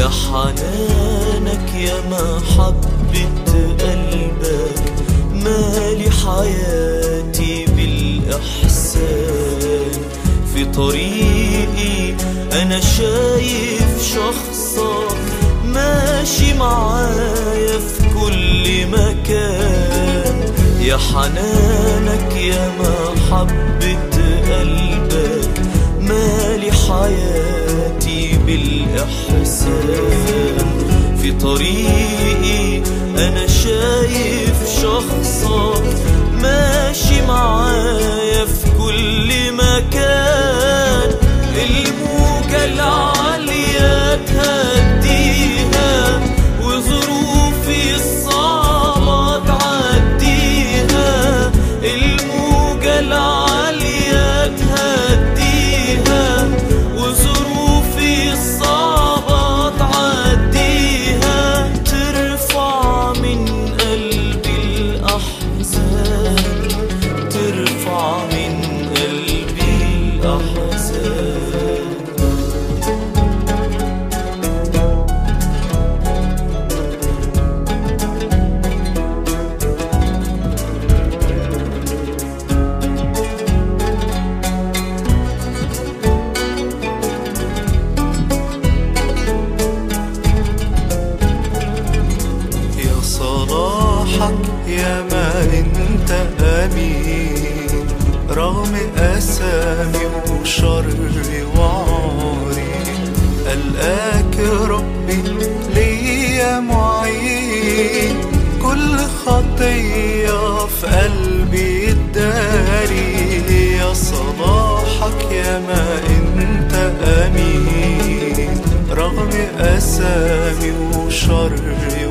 يا حنانك يا محبة قلبك مالي حياتي بالإحسان في طريقي أنا شايف شخصك ماشي معايا في كل مكان يا حنانك يا محبة قلبك مالي حياتي بالإحسان في طريقي أنا شايف شخصك ماشي معايا في كل مكان الموجة العالية تهديها وظروفي الصعبة تعديها الموجة العالية تهديها وظروفي الصعبة تعديها ترفع من قلبي الأحزان ترفع من قلبي الأحزان يا صلاحك يا ما انت امين رغم اسامي وشري وعاري القاك ربي ليا معين كل خطية في قلبي الداري يا صلاحك يا ما انت امين رغم اسامي وشري